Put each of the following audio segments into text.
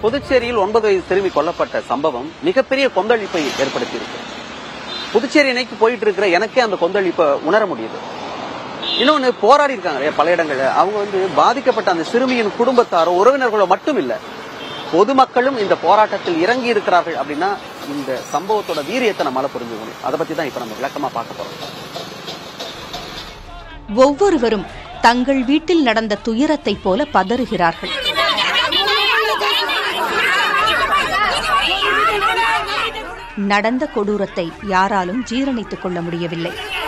புதுச்சேரியில் ஒன்பது வயது சிறுமி கொல்லப்பட்ட சம்பவம் மிகப்பெரிய கொந்தளிப்பை ஏற்படுத்தியிருக்கு புதுச்சேரி இன்னைக்கு போயிட்டு இருக்கிற எனக்கே அந்த கொந்தளிப்பை உணர முடியுது இன்னொன்னு போராடி இருக்காங்க இல்லையா பல இடங்கள்ல அவங்க வந்து பாதிக்கப்பட்ட அந்த சிறுமியின் குடும்பத்தாரோ உறவினர்களோ மட்டும் இல்ல பொதுமக்களும் இந்த போராட்டத்தில் இறங்கி இருக்கிறார்கள் அப்படின்னா இந்த சம்பவத்தோட வீரியத்தை நம்மளால புரிஞ்சுக்க முடியும் அதை பத்தி தான் இப்ப நம்ம விளக்கமா பார்க்க போறோம் ஒவ்வொருவரும் தங்கள் வீட்டில் நடந்த துயரத்தைப் போல பதறுகிறார்கள் நடந்த கொடூரத்தை யாராலும் ஜீரணித்துக் கொள்ள முடியவில்லை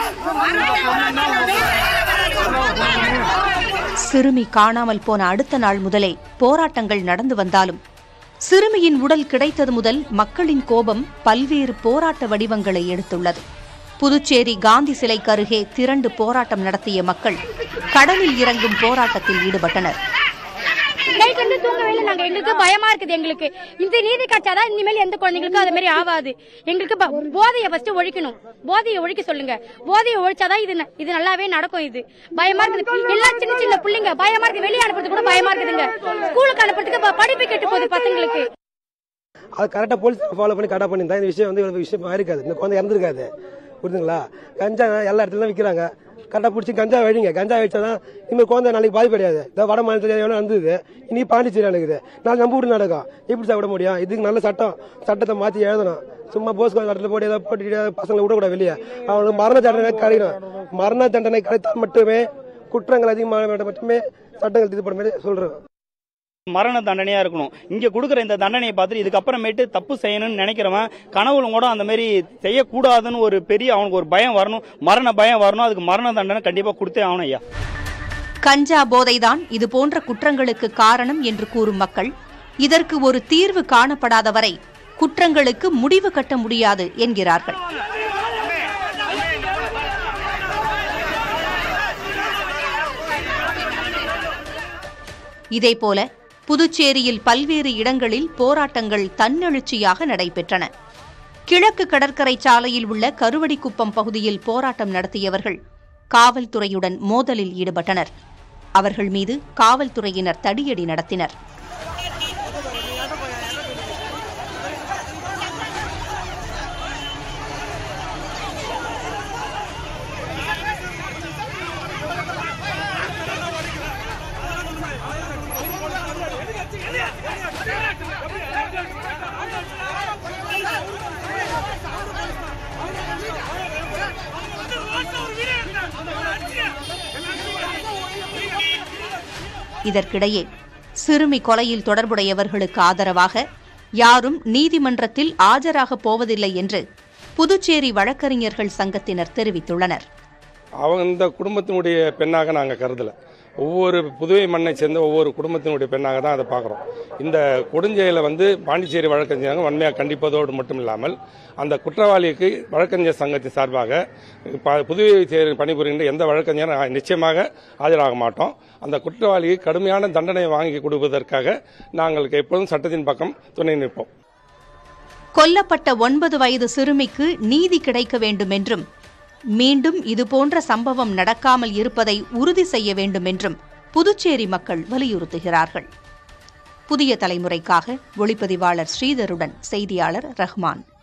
சிறுமி காணாமல் போன அடுத்த நாள் முதலே போராட்டங்கள் நடந்து வந்தாலும் சிறுமியின் உடல் கிடைத்தது முதல் மக்களின் கோபம் பல்வேறு போராட்ட வடிவங்களை எடுத்துள்ளது புதுச்சேரி காந்தி சிலைக்கு அருகே திரண்டு போராட்டம் நடத்திய மக்கள் கடலில் இறங்கும் போராட்டத்தில் ஈடுபட்டனர் நைட் வந்து தூங்கவே இல்லை நாங்க எங்களுக்கு பயமா இருக்குது எங்களுக்கு இந்த நீதி கிடைச்சாதான் இனிமேல் எந்த குழந்தைங்களுக்கும் அது மாதிரி ஆகாது எங்களுக்கு ப- போதையை ஃபர்ஸ்ட் ஒழிக்கணும் போதையை ஒழிக்க சொல்லுங்க போதையை ஒழிச்சாதான் இது ந- இது நல்லாவே நடக்கும் இது பயமா இருக்குது எல்லா சின்ன சின்ன பிள்ளைங்க பயமா இருக்கு வெளியே அனுப்புறது கூட பயமா இருக்குதுங்க ஸ்கூலுக்கு அனுப்புறதுக்கு ப- படிப்பு கெட்டு போகுது பசங்களுக்கு அது கரெக்டாக போலீஸ் ஃபாலோ பண்ணி கரெக்டாக பண்ணியிருந்தா இந்த விஷயம் வந்து இவ்வளவு விஷயம் இருக்காது இந்த குழந்தை இறந்துருக்காது புரியுதுங்களா கஞ்சா எல்லா இடத்துலயும் விற்கிறாங்க கரெக்டாக பிடிச்சி கஞ்சா வைங்க கஞ்சா வச்சாதான் இனிமேல் குழந்தை நாளைக்கு பாதிப்பு கிடையாது இந்த வட மாநிலத்தில் எவ்வளோ நடந்தது இனி பாண்டிச்சேரி நடக்குது நான் நம்ம வீடு நடக்கும் எப்படி சார் விட முடியும் இதுக்கு நல்ல சட்டம் சட்டத்தை மாற்றி எழுதணும் சும்மா போஸ்கோ சட்டத்தில் போட்டு ஏதாவது போட்டு பசங்களை விடக்கூடாது வெளியே அவங்களுக்கு மரண தண்டனை கிடைக்கணும் மரண தண்டனை கிடைத்தால் மட்டுமே குற்றங்கள் அதிகமாக மட்டுமே சட்டங்கள் திருப்பட மாதிரி சொல்கிறேன் மரண தண்டனையா இருக்கணும் இங்க கொடுக்குற இந்த தண்டனையை பார்த்துட்டு இதுக்கப்புறமேட்டு தப்பு செய்யணும்னு நினைக்கிறவன் கனவுல கூட அந்த மாதிரி செய்யக்கூடாதுன்னு ஒரு பெரிய அவனுக்கு ஒரு பயம் வரணும் மரண பயம் வரணும் அதுக்கு மரண தண்டனை கண்டிப்பா கொடுத்தே ஆகணும் ஐயா கஞ்சா போதைதான் இது போன்ற குற்றங்களுக்கு காரணம் என்று கூறும் மக்கள் இதற்கு ஒரு தீர்வு காணப்படாத வரை குற்றங்களுக்கு முடிவு கட்ட முடியாது என்கிறார்கள் இதேபோல புதுச்சேரியில் பல்வேறு இடங்களில் போராட்டங்கள் தன்னெழுச்சியாக நடைபெற்றன கிழக்கு கடற்கரை சாலையில் உள்ள கருவடிக்குப்பம் பகுதியில் போராட்டம் நடத்தியவர்கள் காவல்துறையுடன் மோதலில் ஈடுபட்டனர் அவர்கள் மீது காவல்துறையினர் தடியடி நடத்தினர் இதற்கிடையே சிறுமி கொலையில் தொடர்புடையவர்களுக்கு ஆதரவாக யாரும் நீதிமன்றத்தில் ஆஜராகப் போவதில்லை என்று புதுச்சேரி வழக்கறிஞர்கள் சங்கத்தினர் தெரிவித்துள்ளனர் அவங்க இந்த குடும்பத்தினுடைய பெண்ணாக நாங்கள் கருதல ஒவ்வொரு புதுவை மண்ணை சேர்ந்த ஒவ்வொரு குடும்பத்தினுடைய பெண்ணாக தான் அதை பார்க்குறோம் இந்த கொடுஞ்செயலை வந்து பாண்டிச்சேரி வழக்கறிஞர் வன்மையாக கண்டிப்பதோடு மட்டும் இல்லாமல் அந்த குற்றவாளிக்கு வழக்கறிஞர் சங்கத்தின் சார்பாக ப- புதுவை சேரி பணிபுரிகின்ற எந்த வழக்கறிஞரும் நிச்சயமாக ஆஜராக மாட்டோம் அந்த குற்றவாளிக்கு கடுமையான தண்டனை வாங்கி கொடுப்பதற்காக நாங்கள் எப்போதும் சட்டத்தின் பக்கம் துணை நிற்போம் கொல்லப்பட்ட ஒன்பது வயது சிறுமிக்கு நீதி கிடைக்க வேண்டும் என்றும் மீண்டும் இதுபோன்ற சம்பவம் நடக்காமல் இருப்பதை உறுதி செய்ய வேண்டும் என்றும் புதுச்சேரி மக்கள் வலியுறுத்துகிறார்கள் புதிய தலைமுறைக்காக ஒளிப்பதிவாளர் ஸ்ரீதருடன் செய்தியாளர் ரஹ்மான்